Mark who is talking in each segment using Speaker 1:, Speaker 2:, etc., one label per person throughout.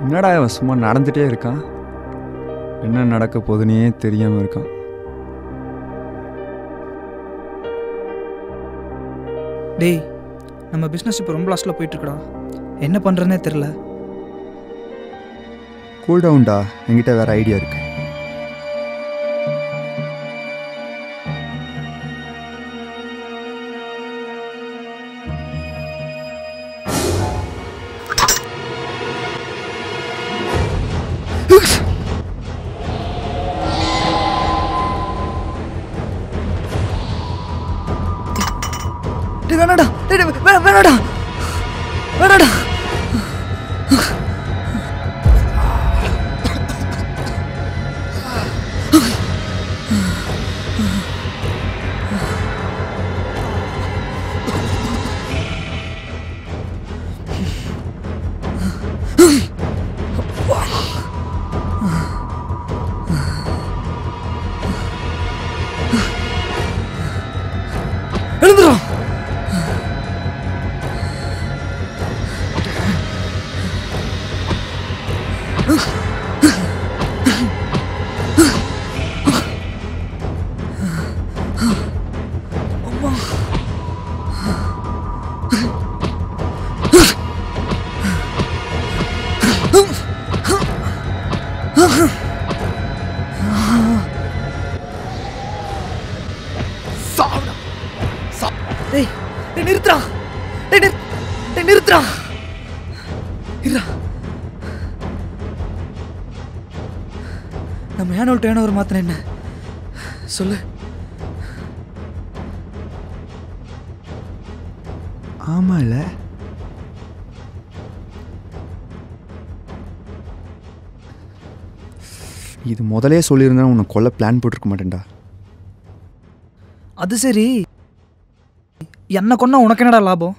Speaker 1: என்னடா இவன் சும்மா நடந்துட்டே இருக்கான் என்ன நடக்க போகுதுன்னே தெரியாமல் இருக்கான்
Speaker 2: டேய் நம்ம பிஸ்னஸ் இப்போ ரொம்ப லாஸ்ட்டில் போயிட்டுருக்குடா என்ன பண்ணுறதுனே தெரில
Speaker 1: கூல் டவுன்டா என்கிட்ட வேற ஐடியா இருக்கு
Speaker 2: டேய் வேணாடா டேய் டேய், வே வேணாடா வேணாடா எழுந்துடா டேய் டேய் நிறுத்துடா டேய் நிறு டேய் நிறுத்துடா இருடா நம்ம ஏனோல் டேன் ஓவர் மாத்தின என்ன சொல்லு
Speaker 1: ஆமால இது முதலே சொல்லியிருந்தா உன்னை கொல்ல பிளான் போட்டிருக்க மாட்டேன்டா
Speaker 2: அது சரி என்ன கொன்னா உனக்கு என்னடா லாபம்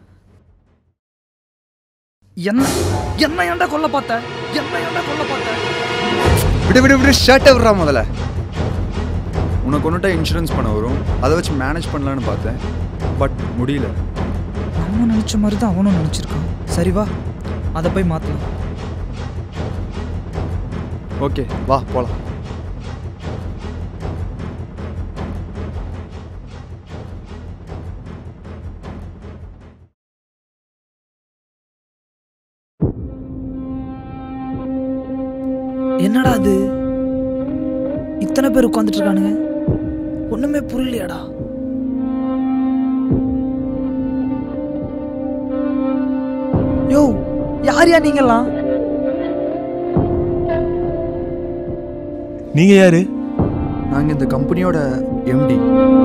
Speaker 2: என்ன என்ன ஏன்டா கொல்ல பார்த்த என்ன ஏன்டா கொல்ல பார்த்த
Speaker 1: விடு விடு விடு ஷர்ட்டை விட்றா முதல்ல உனக்கு ஒன்றுட்டா இன்சூரன்ஸ் பண்ண வரும் அதை வச்சு மேனேஜ் பண்ணலான்னு பார்த்தேன் பட் முடியல
Speaker 2: நம்ம நினச்ச மாதிரி தான் அவனும் நினச்சிருக்கான் சரி வா அதை போய் மாற்றலாம்
Speaker 1: ஓகே வா போகலாம்
Speaker 2: என்னடா அது இத்தனை பேர் உட்காந்துட்டு இருக்கானுங்க ஒண்ணுமே புரியலையாடா யோ யார் யா நீங்கெல்லாம்
Speaker 3: நீங்க யாரு
Speaker 1: நாங்கள் இந்த கம்பெனியோட எம்டி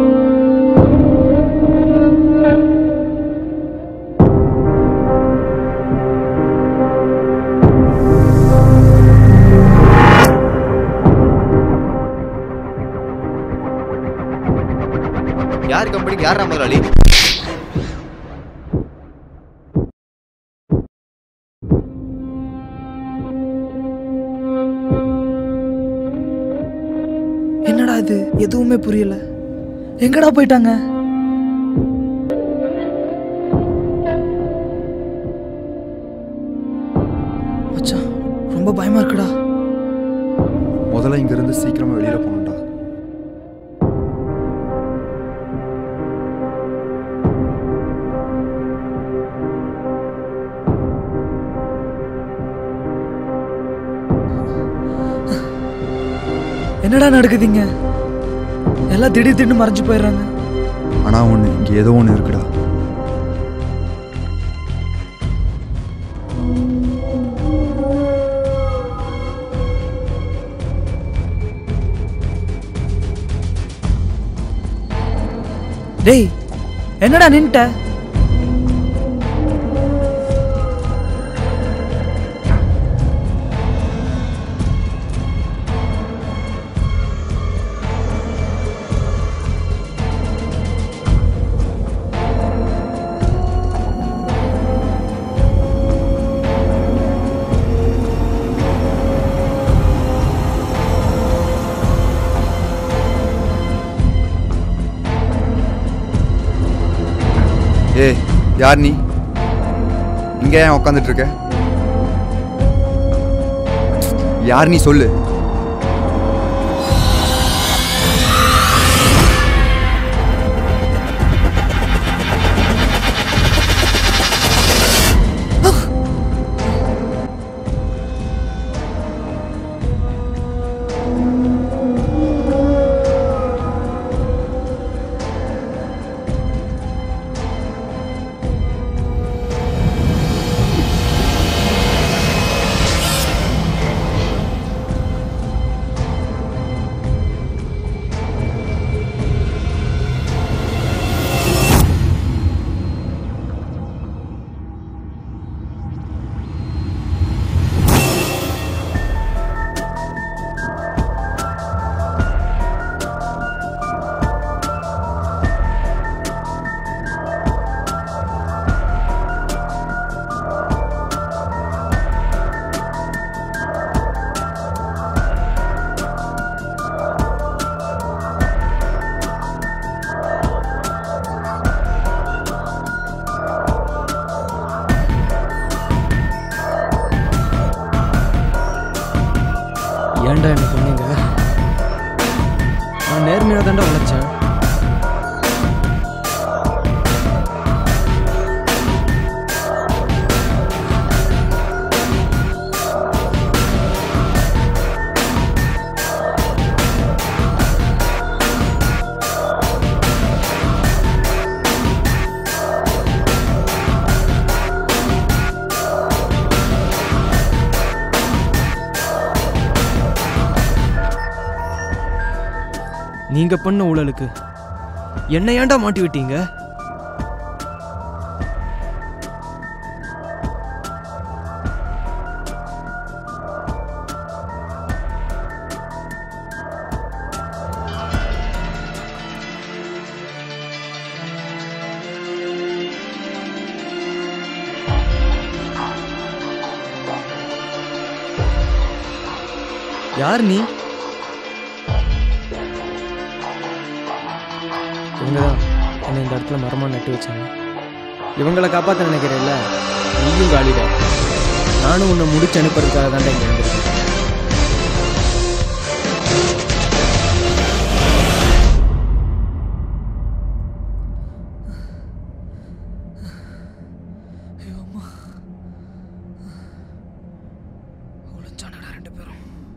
Speaker 4: யார் கம்பெனிக்கு யாரா முதலாளி
Speaker 2: என்னடா இது எதுவுமே புரியல எங்கடா போயிட்டாங்க மச்சான் ரொம்ப பயமா இருக்குடா
Speaker 1: முதல்ல இங்கேருந்து சீக்கிரமாக வெளியில் போகணும்டா
Speaker 2: என்னடா நடக்குதுங்க எல்லாம் திடீர் திடீர்னு மறைஞ்சு போயிடுறாங்க
Speaker 1: ஆனால் ஒன்று இங்கே ஏதோ ஒன்று இருக்குடா
Speaker 2: டேய் என்னடா நின்ட்ட
Speaker 1: ஏய் யார் நீ இங்கே ஏன் உட்காந்துட்டு இருக்க யார் நீ சொல்லு
Speaker 3: ஏன்டா என்ன சொன்னீங்க நான் நேர்மையாக தாண்டா உழைச்சேன் நீங்க பண்ண ஊழலுக்கு என்ன ஏன்டா மாட்டி விட்டீங்க யார் நீ இவங்க தான் என்னை இந்த இடத்துல மரமாக நட்டு வச்சாங்க இவங்களை காப்பாற்ற நினைக்கிறேன்ல நீயும் காலிடா நானும் உன்னை முடிச்சு அனுப்புறதுக்காக தான் இங்கே வந்திருக்கேன்
Speaker 2: ரெண்டு பேரும்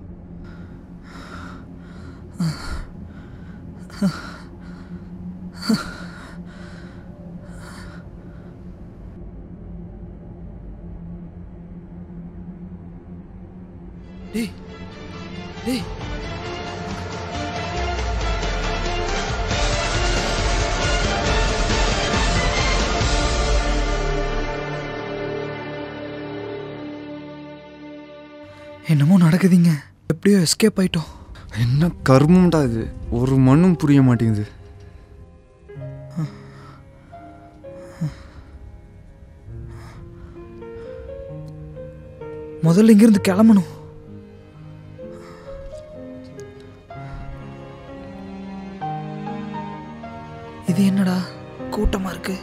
Speaker 2: டேய் டேய் என்னமோ நடக்குதுங்க எப்படியோ எஸ்கேப் ஆயிட்டோம்
Speaker 1: என்ன கர்மம்டா இது ஒரு மண்ணும் புரிய மாட்டேங்குது
Speaker 2: முதல்ல இங்கிருந்து கிளம்பணும் இது என்னடா கூட்டமா இருக்கு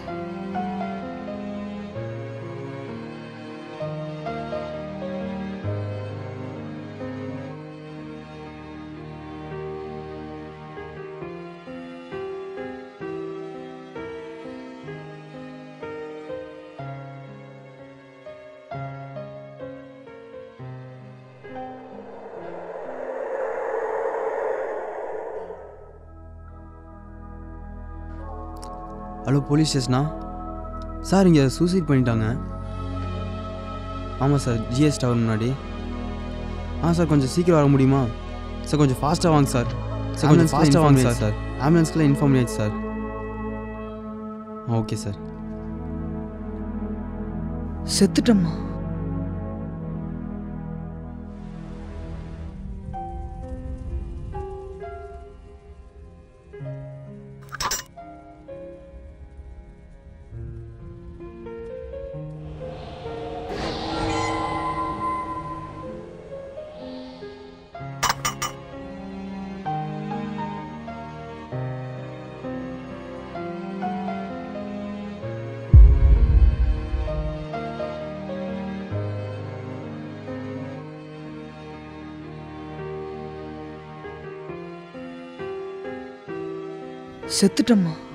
Speaker 4: ஹலோ போலீஸ் ஸ்டேஷனா சார் இங்கே சூசைட் பண்ணிட்டாங்க ஆமாம் சார் ஜிஎஸ் டவர் முன்னாடி ஆ சார் கொஞ்சம் சீக்கிரம் வர முடியுமா சார் கொஞ்சம் ஃபாஸ்ட்டாக வாங்க சார் சார் கொஞ்சம் ஃபாஸ்ட்டாக வாங்க சார் சார் ஆம்புலன்ஸ்க்குலாம் இன்ஃபார்ம் பண்ணியாச்சு சார் ஓகே சார்
Speaker 2: செத்துட்டம்மா செத்துட்டம்மா